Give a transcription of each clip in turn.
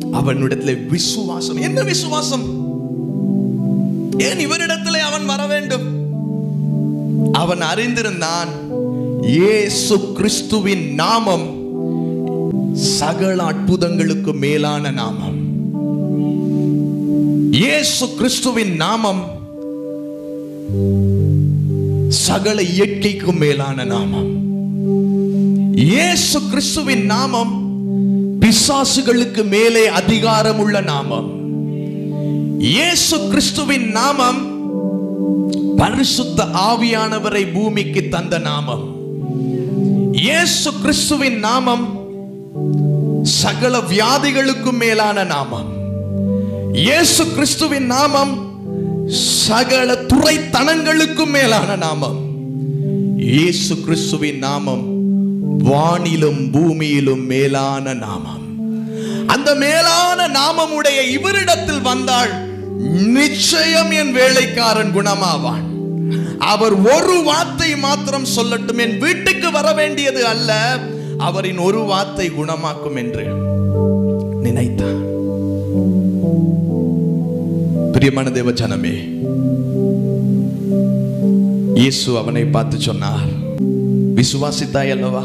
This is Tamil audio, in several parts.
அவனிடத்துல விசுவாசம் என்ன விசுவாசம் ஏன் இவரிடத்திலே அவன் வர வேண்டும் அவன் அறிந்திருந்தான் இயேசு கிறிஸ்துவின் நாமம் சகல அற்புதங்களுக்கு மேலான நாமம் இயேசு கிறிஸ்துவின் நாமம் சகல இயற்கைக்கும் மேலான நாமம் இயேசு கிறிஸ்துவின் நாமம் பிசாசுகளுக்கு மேலே அதிகாரம் உள்ள நாமம் இயேசு கிறிஸ்துவின் நாமம் பரிசுத்த ஆவியானவரை பூமிக்கு தந்த நாமம் இயேசு கிறிஸ்துவின் நாமம் சகல வியாதிகளுக்கும் மேலான நாமம் இயேசு கிறிஸ்துவின் நாமம் சகல துறைத்தனங்களுக்கும் மேலான நாமம் இயேசு கிறிஸ்துவின் நாமம் வானிலும் பூமியிலும் மேலான நாமம் அந்த மேலான நாமம் உடைய இவரிடத்தில் வந்தால் நிச்சயம் என் வேலைக்காரன் குணமாவான் அவர் ஒரு வார்த்தை மாத்திரம் சொல்லட்டும் என் வீட்டுக்கு வர வேண்டியது அல்ல அவரின் ஒரு வார்த்தை குணமாக்கும் என்று நினைத்தார் பிரியமான தேவ ஜனமே இயேசு அவனை பார்த்து சொன்னார் விசுவாசித்தாய் அல்லவா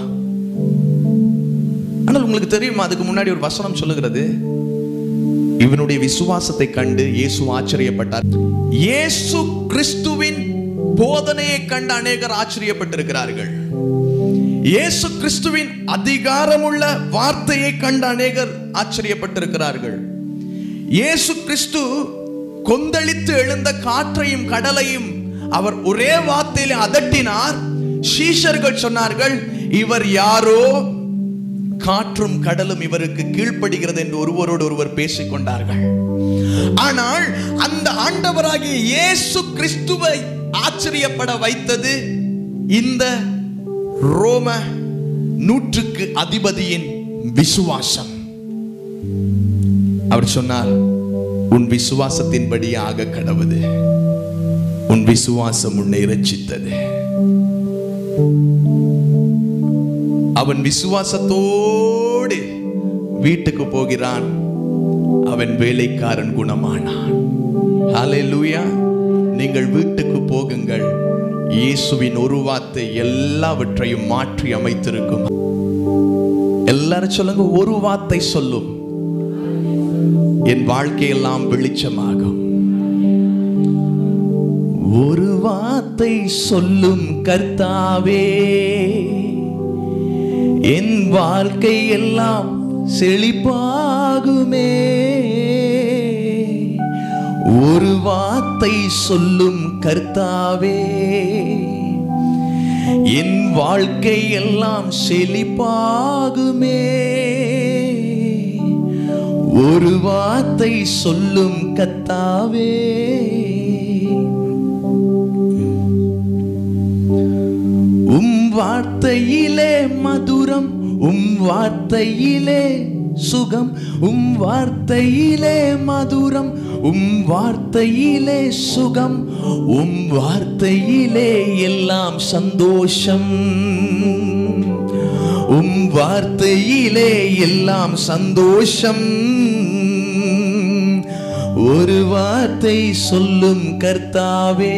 ஆனால் உங்களுக்கு தெரியுமா அதுக்கு முன்னாடி ஒரு வசனம் சொல்லுகிறது இவனுடைய விசுவாசத்தை கண்டு இயேசு ஆச்சரியப்பட்டார் இயேசு கிறிஸ்துவின் போதனையை கண்டு அநேகர் ஆச்சரியப்பட்டிருக்கிறார்கள் இயேசு கிறிஸ்துவின் அதிகாரமுள்ள வார்த்தையை கண்டு அநேகர் ஆச்சரியப்பட்டிருக்கிறார்கள் இயேசு கிறிஸ்து கொந்தளித்து எழுந்த காற்றையும் கடலையும் அவர் ஒரே வார்த்தையில் அதட்டினார் சீஷர்கள் சொன்னார்கள் இவர் யாரோ காற்றும் கடலும் இவருக்கு கீழ்ப்படுகிறது என்று ஒருவரோடு ஒருவர் பேசிக் கொண்டார்கள் ஆனால் அந்த ஆண்டவராகிய இயேசு கிறிஸ்துவை ஆச்சரியப்பட வைத்தது இந்த ரோம நூற்றுக்கு அதிபதியின் விசுவாசம் அவர் சொன்னார் உன் விசுவாசத்தின்படி ஆக கடவுது உன் விசுவாசம் உன்னை இரட்சித்தது அவன் விசுவாசத்தோடு வீட்டுக்கு போகிறான் அவன் வேலைக்காரன் குணமானான் ஹalleluya நீங்கள் வீட்டுக்கு போகுங்கள் இயேசுவின் ஒரு வார்த்தை எல்லாவற்றையும் மாற்றி அமைத்திருக்கும் எல்லாரும் சொல்லுங்க ஒரு வார்த்தை சொல்லும் என் வாழ்க்கையெல்லாம் வெளிச்சமாகும் ஒரு வார்த்தை சொல்லும் கர்த்தாவே என் வாழ்க்கை எல்லாம் செழிப்பாகுமே ஒரு வார்த்தை சொல்லும் கர்த்தாவே என் வாழ்க்கை எல்லாம் செழிப்பாகுமே ஒரு வார்த்தை சொல்லும் கத்தாவே உம் வார்த்தையிலே மதுரம் உம் வார்த்தையிலே சுகம் உம் வார்த்தையிலே மதுரம் உம் வார்த்தையிலே சுகம் உம் வார்த்தையிலே எல்லாம் சந்தோஷம் உம் வார்த்தையிலே எல்லாம் சந்தோஷம் ஒரு வார்த்தை சொல்லும் கர்த்தாவே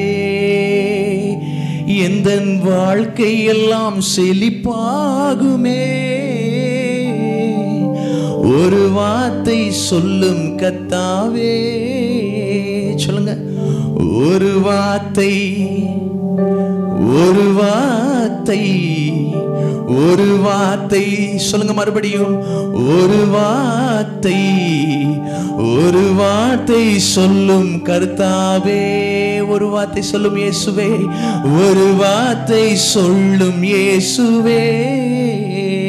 எந்த வாழ்க்கை எல்லாம் செழிப்பாகுமே ஒரு வார்த்தை சொல்லும் கத்தாவே சொல்லுங்க ஒரு வார்த்தை ஒரு வார்த்தை ஒரு வார்த்தை சொல்லுங்க மறுபடியும் ஒரு வார்த்தை ஒரு வார்த்தை சொல்லும் கர்த்தாவே ஒரு வார்த்தை சொல்லும் இயேசுவே ஒரு வார்த்தை சொல்லும் இயேசுவே